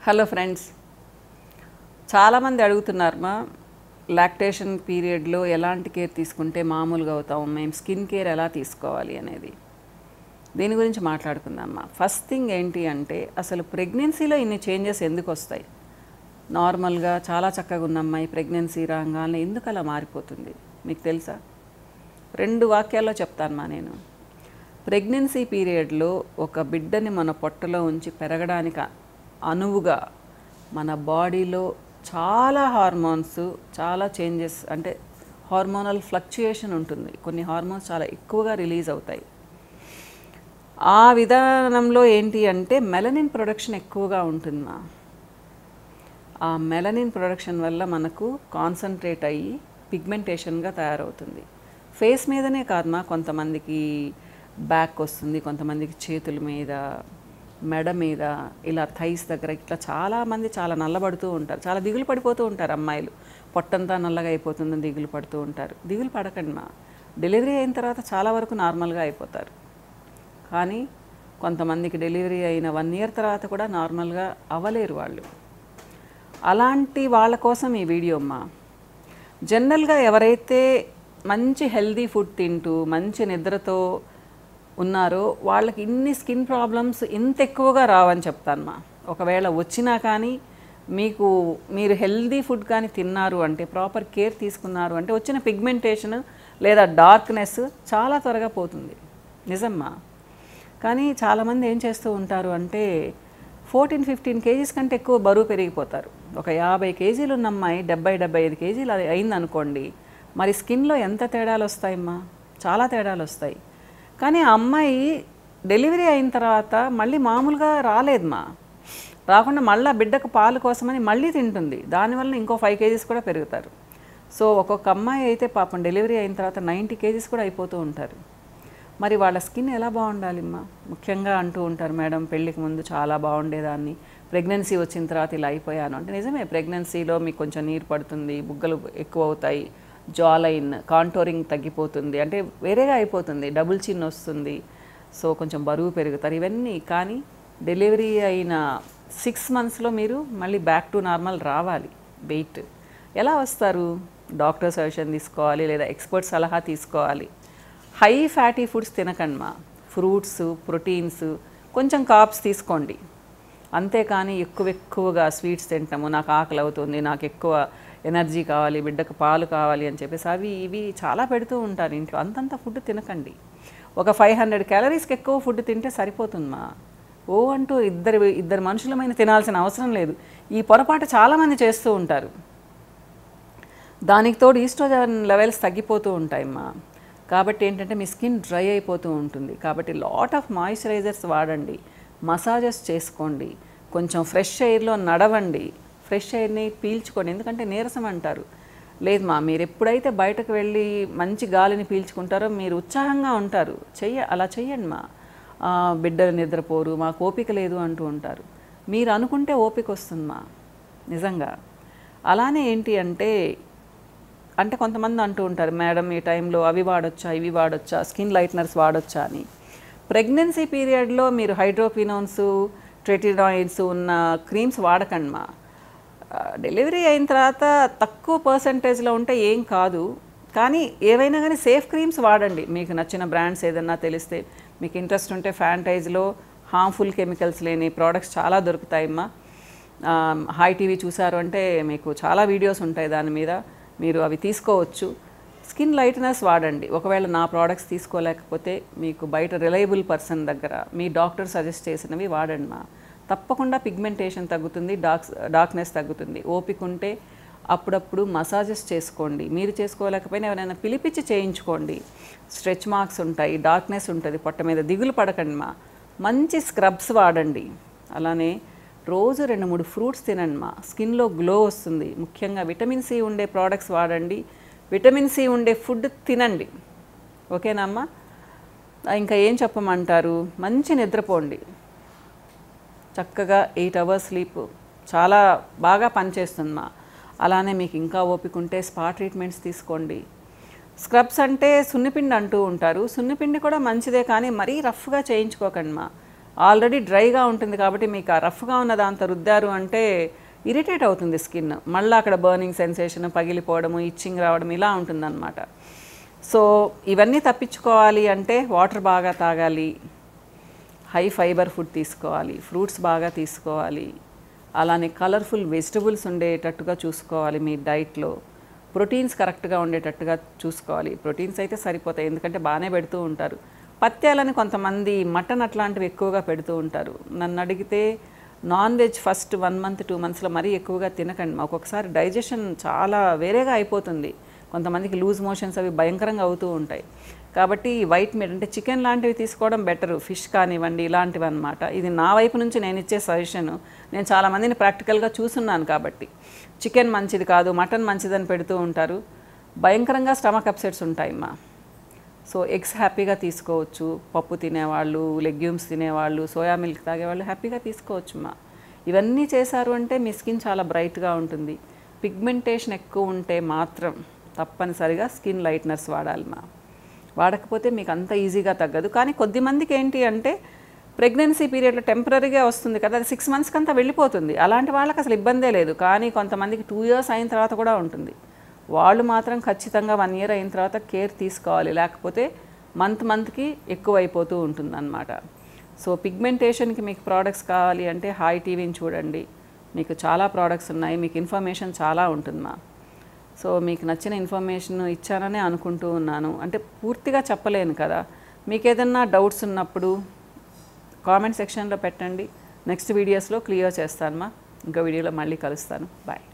hello friends చాలామంది అడుగుతున్నారు మా లాక్టేషన్ పీరియడ్లో ఎలాంటి కేర్ తీసుకుంటే మామూలుగా అవుతాం మేము స్కిన్ కేర్ ఎలా తీసుకోవాలి అనేది దీని గురించి మాట్లాడుకుందామా ఫస్ట్ థింగ్ ఏంటి అంటే అసలు ప్రెగ్నెన్సీలో ఇన్ని చేంజెస్ ఎందుకు వస్తాయి నార్మల్గా చాలా చక్కగా ఉన్న అమ్మాయి ప్రెగ్నెన్సీ రాగానే ఎందుకు అలా మారిపోతుంది మీకు తెలుసా రెండు వాక్యాల్లో చెప్తాను నేను ప్రెగ్నెన్సీ పీరియడ్లో ఒక బిడ్డని మన పొట్టలో ఉంచి పెరగడానికి అనువుగా మన బాడీలో చాలా హార్మోన్స్ చాలా చేంజెస్ అంటే హార్మోనల్ ఫ్లక్చుయేషన్ ఉంటుంది కొన్ని హార్మోన్స్ చాలా ఎక్కువగా రిలీజ్ అవుతాయి ఆ విధానంలో ఏంటి అంటే మెలనిన్ ప్రొడక్షన్ ఎక్కువగా ఉంటుందా ఆ మెలనిన్ ప్రొడక్షన్ వల్ల మనకు కాన్సన్ట్రేట్ అయ్యి పిగ్మెంటేషన్గా తయారవుతుంది ఫేస్ మీదనే కాదమ్మా కొంతమందికి బ్యాక్ వస్తుంది కొంతమందికి చేతుల మీద మెడ మీద ఇలా థైస్ దగ్గర ఇట్లా చాలామంది చాలా నల్లబడుతూ ఉంటారు చాలా దిగులు పడిపోతూ ఉంటారు అమ్మాయిలు పొట్టంతా నల్లగా అయిపోతుందని దిగులు పడుతూ ఉంటారు దిగులు పడకండి మా డెలివరీ అయిన తర్వాత చాలా వరకు నార్మల్గా అయిపోతారు కానీ కొంతమందికి డెలివరీ అయిన వన్ ఇయర్ తర్వాత కూడా నార్మల్గా అవ్వలేరు వాళ్ళు అలాంటి వాళ్ళ కోసం ఈ వీడియో అమ్మా జనరల్గా ఎవరైతే మంచి హెల్దీ ఫుడ్ తింటూ మంచి నిద్రతో ఉన్నారో వాళ్ళకి ఇన్ని స్కిన్ ప్రాబ్లమ్స్ ఇంత ఎక్కువగా రావని చెప్తాను మా ఒకవేళ వచ్చినా కానీ మీకు మీరు హెల్దీ ఫుడ్ కానీ తిన్నారు అంటే ప్రాపర్ కేర్ తీసుకున్నారు అంటే వచ్చిన పిగ్మెంటేషన్ లేదా డార్క్నెస్ చాలా త్వరగా పోతుంది నిజమ్మా కానీ చాలామంది ఏం చేస్తూ ఉంటారు అంటే ఫోర్టీన్ ఫిఫ్టీన్ కేజీస్ కంటే ఎక్కువ బరువు పెరిగిపోతారు ఒక యాభై కేజీలు ఉన్న అమ్మాయి డెబ్బై డెబ్బై ఐదు కేజీలు అది అయిందనుకోండి మరి స్కిన్లో ఎంత తేడాలు వస్తాయమ్మా చాలా తేడాలు వస్తాయి కానీ ఆ అమ్మాయి డెలివరీ అయిన తర్వాత మళ్ళీ మామూలుగా రాలేదమ్మా రాకుండా మళ్ళీ బిడ్డకు పాలు కోసమని మళ్ళీ తింటుంది దానివల్ల ఇంకో ఫైవ్ కేజీస్ కూడా పెరుగుతారు సో ఒక్కొక్క అమ్మాయి అయితే పాపం డెలివరీ అయిన తర్వాత నైంటీ కేజీస్ కూడా అయిపోతూ ఉంటారు మరి వాళ్ళ స్కిన్ ఎలా బాగుండాలిమ్మా ముఖ్యంగా అంటూ ఉంటారు మేడం పెళ్ళికి ముందు చాలా బాగుండేదాన్ని ప్రెగ్నెన్సీ వచ్చిన తర్వాత ఇలా అయిపోయాను అంటే నిజమే ప్రెగ్నెన్సీలో మీకు కొంచెం నీరు పడుతుంది బుగ్గలు ఎక్కువ అవుతాయి జాలైన్ కాంటోరింగ్ తగ్గిపోతుంది అంటే వేరేగా అయిపోతుంది డబుల్ చిన్ వస్తుంది సో కొంచెం బరువు పెరుగుతారు ఇవన్నీ కానీ డెలివరీ అయిన సిక్స్ మంత్స్లో మీరు మళ్ళీ బ్యాక్ టు నార్మల్ రావాలి వెయిట్ ఎలా వస్తారు డాక్టర్ సజెషన్ తీసుకోవాలి లేదా ఎక్స్పర్ట్ సలహా తీసుకోవాలి హై ఫ్యాటీ ఫుడ్స్ తినకండి ఫ్రూట్స్ ప్రోటీన్స్ కొంచెం కాప్స్ తీసుకోండి అంతేకాని ఎక్కువ ఎక్కువగా స్వీట్స్ తింటాము నాకు ఆకలి అవుతుంది నాకు ఎక్కువ ఎనర్జీ కావాలి బిడ్డకు పాలు కావాలి అని చెప్పేసి అవి ఇవి చాలా పెడుతూ ఉంటారు ఇంట్లో అంతంత ఫుడ్ తినకండి ఒక ఫైవ్ హండ్రెడ్ క్యాలరీస్కి ఎక్కువ ఫుడ్ తింటే సరిపోతుందమ్మా ఓ అంటూ ఇద్దరు ఇద్దరు మనుషులమైన తినాల్సిన అవసరం లేదు ఈ పొరపాటు చాలామంది చేస్తూ ఉంటారు దానికి తోడు ఈస్ట్రోజన్ లెవెల్స్ తగ్గిపోతూ ఉంటాయమ్మా కాబట్టి ఏంటంటే మీ స్కిన్ డ్రై అయిపోతూ ఉంటుంది కాబట్టి లాట్ ఆఫ్ మాయిశ్చరైజర్స్ వాడండి మసాజెస్ చేసుకోండి కొంచెం ఫ్రెష్ ఎయిర్లో నడవండి ఫ్రెష్ ఎయిర్ని పీల్చుకోండి ఎందుకంటే నీరసం అంటారు లేదు మా మీరు ఎప్పుడైతే బయటకు వెళ్ళి మంచి గాలిని పీల్చుకుంటారో మీరు ఉత్సాహంగా ఉంటారు చెయ్య అలా చెయ్యండి మా ఆ, బిడ్డలు నిద్రపోరు మాకు ఓపిక లేదు అంటూ ఉంటారు మీరు అనుకుంటే ఓపిక వస్తుంది మా నిజంగా అలానే ఏంటి అంటే అంటే కొంతమంది అంటూ ఉంటారు మేడం ఈ టైంలో అవి వాడొచ్చా ఇవి వాడొచ్చా స్కిన్ లైట్నర్స్ వాడొచ్చా అని ప్రెగ్నెన్సీ పీరియడ్లో మీరు హైడ్రోక్వినోన్స్ ట్రెటినాయిడ్స్ ఉన్న క్రీమ్స్ వాడకండి మా ఆ, డెలివరీ అయిన తర్వాత తక్కువ పర్సంటేజ్లో ఉంటే ఏం కాదు కానీ ఏవైనా కానీ సేఫ్ క్రీమ్స్ వాడండి మీకు నచ్చిన బ్రాండ్స్ ఏదన్నా తెలిస్తే మీకు ఇంట్రెస్ట్ ఉంటే ఫ్యాంటైజ్లో హార్మ్ఫుల్ కెమికల్స్ లేని ప్రోడక్ట్స్ చాలా దొరుకుతాయమ్మా హాయ్ టీవీ చూసారు అంటే మీకు చాలా వీడియోస్ ఉంటాయి దాని మీద మీరు అవి తీసుకోవచ్చు స్కిన్ లైట్నర్స్ వాడండి ఒకవేళ నా ప్రోడక్ట్స్ తీసుకోలేకపోతే మీకు బయట రిలయబుల్ పర్సన్ దగ్గర మీ డాక్టర్ సజెస్ట్ చేసినవి వాడండి మా తప్పకుండా పిగ్మెంటేషన్ తగ్గుతుంది డార్క్ డార్క్నెస్ తగ్గుతుంది ఓపిక ఉంటే అప్పుడప్పుడు మసాజెస్ చేసుకోండి మీరు చేసుకోలేకపోయినా ఎవరైనా పిలిపించి చేయించుకోండి స్ట్రెచ్ మార్క్స్ ఉంటాయి డార్క్నెస్ ఉంటుంది పొట్ట మీద దిగులు పడకండి మా మంచి స్క్రబ్స్ వాడండి అలానే రోజు రెండు మూడు ఫ్రూట్స్ తినండి మా స్కిన్లో గ్లో వస్తుంది ముఖ్యంగా విటమిన్ సి ఉండే ప్రోడక్ట్స్ వాడండి విటమిన్ సి ఉండే ఫుడ్ తినండి ఓకేనా అమ్మా ఇంకా ఏం చెప్పమంటారు మంచి నిద్రపోండి చక్కగా ఎయిట్ అవర్స్ స్లీప్ చాలా బాగా పనిచేస్తుంది మా అలానే మీకు ఇంకా ఓపిక ఉంటే స్పా ట్రీట్మెంట్స్ తీసుకోండి స్క్రబ్స్ అంటే సున్నిపిండి అంటూ ఉంటారు సున్నిపిండి కూడా మంచిదే కానీ మరీ రఫ్గా చేయించుకోకండి మా ఆల్రెడీ డ్రైగా ఉంటుంది కాబట్టి మీకు ఆ రఫ్గా ఉన్న దాంతో రుద్దారు అంటే ఇరిటేట్ అవుతుంది స్కిన్ మళ్ళీ అక్కడ బర్నింగ్ సెన్సేషన్ పగిలిపోవడము ఇచ్చింగ్ రావడం ఇలా ఉంటుందన్నమాట సో ఇవన్నీ తప్పించుకోవాలి అంటే వాటర్ బాగా తాగాలి హై ఫైబర్ ఫుడ్ తీసుకోవాలి ఫ్రూట్స్ బాగా తీసుకోవాలి అలానే కలర్ఫుల్ వెజిటబుల్స్ ఉండేటట్టుగా చూసుకోవాలి మీ డైట్లో ప్రోటీన్స్ కరెక్ట్గా ఉండేటట్టుగా చూసుకోవాలి ప్రోటీన్స్ అయితే సరిపోతాయి ఎందుకంటే బాగానే పెడుతూ ఉంటారు పత్యాలని కొంతమంది మటన్ అట్లాంటివి ఎక్కువగా పెడుతూ ఉంటారు నన్ను అడిగితే non veg first one month two మంత్స్లో మరీ ఎక్కువగా తినకండి ఒక్కొక్కసారి డైజెషన్ చాలా వేరేగా అయిపోతుంది కొంతమందికి లూజ్ మోషన్స్ అవి భయంకరంగా అవుతూ ఉంటాయి కాబట్టి వైట్ మీట్ అంటే చికెన్ లాంటివి తీసుకోవడం బెటర్ ఫిష్ కానివ్వండి ఇలాంటివి అనమాట ఇది నా వైపు నుంచి నేను ఇచ్చే సజెషన్ నేను చాలామందిని ప్రాక్టికల్గా చూసున్నాను కాబట్టి చికెన్ మంచిది కాదు మటన్ మంచిదని పెడుతూ ఉంటారు భయంకరంగా స్టమక్ అప్సెట్స్ ఉంటాయి మా సో ఎగ్స్ హ్యాపీగా తీసుకోవచ్చు పప్పు తినేవాళ్ళు లెగ్యూమ్స్ తినేవాళ్ళు సోయా మిల్క్ తాగేవాళ్ళు హ్యాపీగా తీసుకోవచ్చు మా ఇవన్నీ చేశారు అంటే మీ స్కిన్ చాలా బ్రైట్గా ఉంటుంది పిగ్మెంటేషన్ ఎక్కువ ఉంటే మాత్రం తప్పనిసరిగా స్కిన్ లైట్నర్స్ వాడాలి మా వాడకపోతే మీకు అంత ఈజీగా తగ్గదు కానీ కొద్ది మందికి ఏంటి అంటే ప్రెగ్నెన్సీ పీరియడ్లో టెంపరీగా వస్తుంది కదా అది సిక్స్ మంత్స్కి అంతా వెళ్ళిపోతుంది అలాంటి వాళ్ళకి అసలు ఇబ్బందే లేదు కానీ కొంతమందికి టూ ఇయర్స్ అయిన తర్వాత కూడా ఉంటుంది వాళ్ళు మాత్రం ఖచ్చితంగా వన్ ఇయర్ అయిన తర్వాత కేర్ తీసుకోవాలి లేకపోతే మంత్ మంత్కి ఎక్కువ అయిపోతూ ఉంటుంది అనమాట సో పిగ్మెంటేషన్కి మీకు ప్రోడక్ట్స్ కావాలి అంటే హాయ్ టీవీని చూడండి మీకు చాలా ప్రోడక్ట్స్ ఉన్నాయి మీకు ఇన్ఫర్మేషన్ చాలా ఉంటుంది మా సో మీకు నచ్చిన ఇన్ఫర్మేషన్ ఇచ్చాననే అనుకుంటూ ఉన్నాను అంటే పూర్తిగా చెప్పలేను కదా మీకు ఏదన్నా డౌట్స్ ఉన్నప్పుడు కామెంట్ సెక్షన్లో పెట్టండి నెక్స్ట్ వీడియోస్లో క్లియర్ చేస్తాను మా ఇంకో వీడియోలో మళ్ళీ కలుస్తాను బాయ్